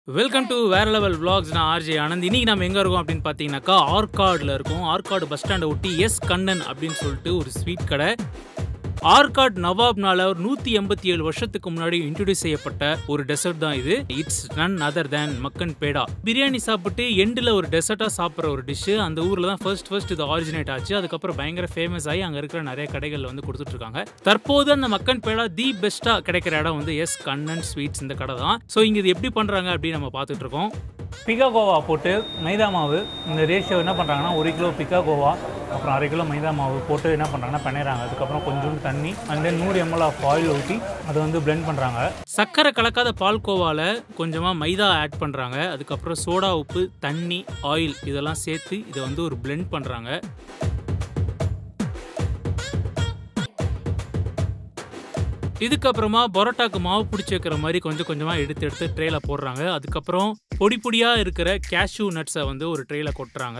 welcome to வேற level vlogs நான் RJ Anand இன்னைக்கு நம்ம எங்க இருக்கோம் அப்படின்னு பார்த்தீங்கன்னாக்கா ஆர்காட்ல இருக்கோம் ஆர்காடு பஸ் ஸ்டாண்டை ஒட்டி எஸ் கண்ணன் அப்படின்னு சொல்லிட்டு ஒரு ஸ்வீட் கடை ஆர்காட் நவாப்னால ஒரு நூற்றி எண்பத்தி ஏழு வருஷத்துக்கு முன்னாடி இன்ட்ரடியூஸ் செய்யப்பட்ட ஒரு டெசர்ட் தான் இது இட்ஸ் நன் அதர் தேன் மக்கன் பேடா பிரியாணி சாப்பிட்டு எண்டில் ஒரு டெசர்ட்டாக சாப்பிட்ற ஒரு டிஷ்ஷு அந்த ஊரில் தான் ஃபர்ஸ்ட் ஃபர்ஸ்ட் இது ஆரிஜினேட் ஆச்சு அதுக்கப்புறம் பயங்கர ஃபேமஸ் ஆகி அங்கே இருக்கிற நிறைய கடைகள் வந்து கொடுத்துட்டு இருக்காங்க தற்போது அந்த மக்கன் பேடா தி பெஸ்ட்டாக கிடைக்கிற இடம் வந்து எஸ் கண்ணன் ஸ்வீட்ஸ் இந்த கடை தான் ஸோ இங்கே இது எப்படி பண்ணுறாங்க அப்படின்னு நம்ம பார்த்துட்டு இருக்கோம் பிகா கோவா போட்டு மைதா மாவு இந்த ரேஷியோ என்ன பண்ணுறாங்கன்னா ஒரு கிலோ பிகா கோவா அப்புறம் அரை கிலோ மைதா மாவு போட்டு என்ன பண்ணுறாங்கன்னா பண்ணிடுறாங்க அதுக்கப்புறம் கொஞ்சோண்டு தண்ணி அண்ட் தென் நூறு எம்எல் ஆஃப் ஆயில் ஊற்றி அதை வந்து பிளெண்ட் பண்ணுறாங்க சர்க்கரை கலக்காத பால் கோவாவில் கொஞ்சமாக மைதா ஆட் பண்ணுறாங்க அதுக்கப்புறம் சோடா உப்பு தண்ணி ஆயில் இதெல்லாம் சேர்த்து இதை வந்து ஒரு பிளெண்ட் பண்ணுறாங்க இதுக்கப்புறமா பரோட்டாக்கு மாவு பிடிச்சி வைக்கிற மாதிரி கொஞ்சம் கொஞ்சமாக எடுத்து எடுத்து ட்ரேல போடுறாங்க அதுக்கப்புறம் பொடி பொடியாக இருக்கிற கேஷ்யூ நட்ஸை வந்து ஒரு ட்ரேல கொட்டுறாங்க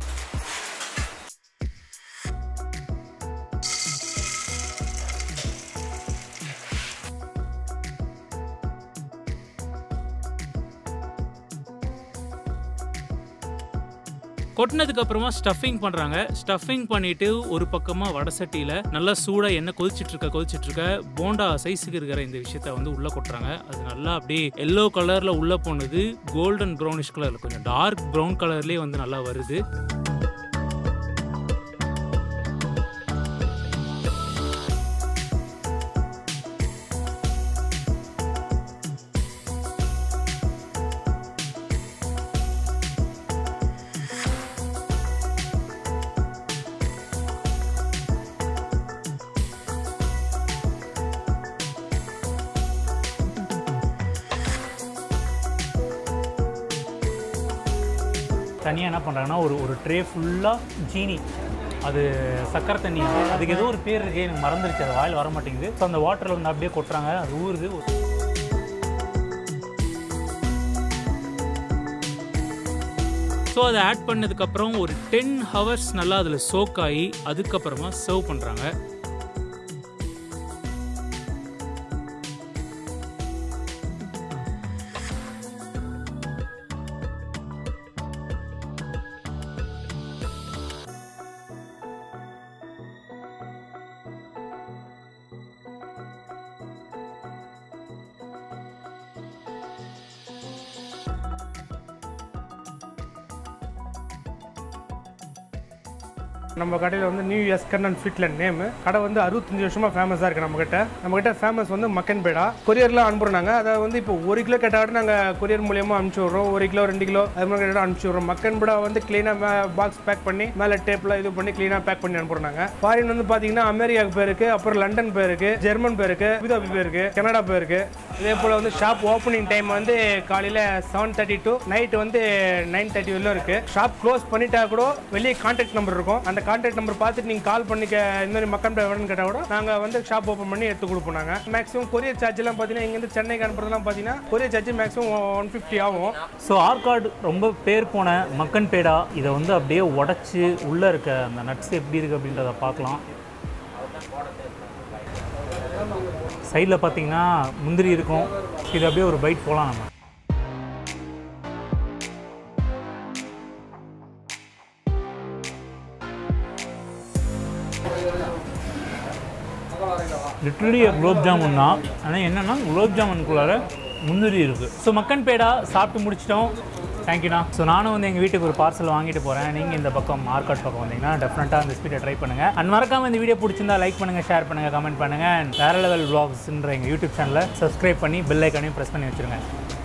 கொட்டினதுக்கு அப்புறமா ஸ்டஃபிங் பண்றாங்க ஸ்டஃபிங் பண்ணிட்டு ஒரு பக்கமா வடை சட்டியில நல்லா சூடா எண்ணெய் கொதிச்சிட்டு இருக்க கொதிச்சிட்டு இருக்க போண்டா சைஸுக்கு இருக்கிற இந்த விஷயத்த வந்து உள்ள கொட்டுறாங்க அது நல்லா அப்படியே எல்லோ கலர்ல உள்ள போனது கோல்டன் ப்ரௌனிஷ் கலர்ல கொஞ்சம் டார்க் ப்ரௌன் கலர்லயே வந்து நல்லா வருது தனியாக என்ன பண்ணுறாங்கன்னா ஒரு ஒரு ட்ரே ஃபுல்லாக ஜீனி அது சக்கரை தண்ணி அதுக்கு ஏதோ ஒரு பேர் இருக்கு எனக்கு மறந்துருச்சு அது வாயில் வர மாட்டேங்குது ஸோ அந்த வாட்டரில் வந்து அப்படியே கொட்டுறாங்க அது ஊறுது ஸோ அதை ஆட் பண்ணதுக்கப்புறம் ஒரு டென் ஹவர்ஸ் நல்லா அதில் சோக் ஆகி அதுக்கப்புறமா சர்வ் பண்ணுறாங்க நம்ம கடையில் வந்து new S Kannan Sweetland name கடை வந்து அறுபத்தஞ்சு வருஷமாக ஃபேமஸாக இருக்குது நம்மக்கிட்ட நம்மக்கிட்ட ஃபேமஸ் வந்து மக்கன் பேடா கொரியர்லாம் அனுப்புகிறாங்க அதை வந்து இப்போ ஒரு கிலோ கேட்டாலும் நாங்கள் கொரியர் மூலியமாக அனுப்பிச்சி விட்றோம் ஒரு கிலோ ரெண்டு கிலோ அது மாதிரி கேட்டால் அனுப்பிச்சி விட்றோம் மக்கன் பேடா வந்து க்ளீனாக பாக்ஸ் பேக் பண்ணி மேலே டேப்லாம் இது பண்ணி க்ளீனாக பேக் பண்ணி அனுப்புகிறாங்க ஃபாரின் வந்து பார்த்தீங்கன்னா அமெரிக்காவுக்கு போயிருக்கு அப்புறம் லண்டன் போயிருக்கு ஜெர்மன் போயிருக்கு அபுதாபி போயிருக்கு கனடா போயிருக்கு இதே போல் வந்து ஷாப் ஓப்பனிங் டைம் வந்து காலையில் செவன் தேர்ட்டி டு நைட் வந்து நைன் தேர்ட்டி வரலும் இருக்குது ஷாப் க்ளோஸ் பண்ணிட்டா கூட வெளியே கான்டாக்ட் நம்பர் இருக்கும் அந்த கான்டாக்ட் நம்பர் பார்த்துட்டு நீங்கள் கால் பண்ணி கே- இந்த மாதிரி மக்கள் வேணும்னு கேட்டால் கூட நாங்கள் வந்து ஷாப் ஓப்பன் பண்ணி எடுத்து கொடுப்போம் நாங்கள் மேக்ஸிமம் கொரியர் சார்ஜ்லாம் பார்த்தீங்கன்னா இங்கேருந்து சென்னைக்கு அனுப்புறதுலாம் பார்த்தீங்கன்னா courier charge maximum one fifty ஆகும் ஸோ ஆர்காட் ரொம்ப பேர் போன மக்கன் பேடா இதை வந்து அப்படியே உடச்சி உள்ளே இருக்க அந்த நட்ஸ் எப்படி இருக்குது அப்படின்றத பார்க்கலாம் சைடில் பார்த்தீங்கன்னா முந்திரி இருக்கும் இது அப்படியே ஒரு பைட் போகலாம் நம்ம லிட்ரலி குலோப் ஜாமுன் தான் ஆனால் என்னென்னா குலோப் ஜாமுனுக்குள்ளார முந்திரி இருக்குது ஸோ மக்கன் பேடா சாப்பிட்டு முடிச்சிட்டோம் தேங்க்யூண்ணா ஸோ நானும் வந்து எங்கள் வீட்டுக்கு ஒரு பார்சல் வாங்கிட்டு போகிறேன் நீங்கள் இந்த பக்கம் மார்க்கெட் பக்கம் வந்தீங்கன்னா டெஃபினட்டாக அந்த ஸ்பீடை ட்ரை பண்ணுங்கள் அண்ட் மறக்காமல் இந்த வீடியோ பிடிச்சிருந்தா லைக் பண்ணுங்கள் ஷேர் பண்ணுங்கள் கமெண்ட் பண்ணுங்கள் அண்ட் வேற லெவல் vlogsன்ற எங்கள் யூடியூப் சேனலை சப்ஸ்கிரைப் பண்ணி பெல் ஐக்கானையும் ப்ரெஸ் பண்ணி வச்சுருங்க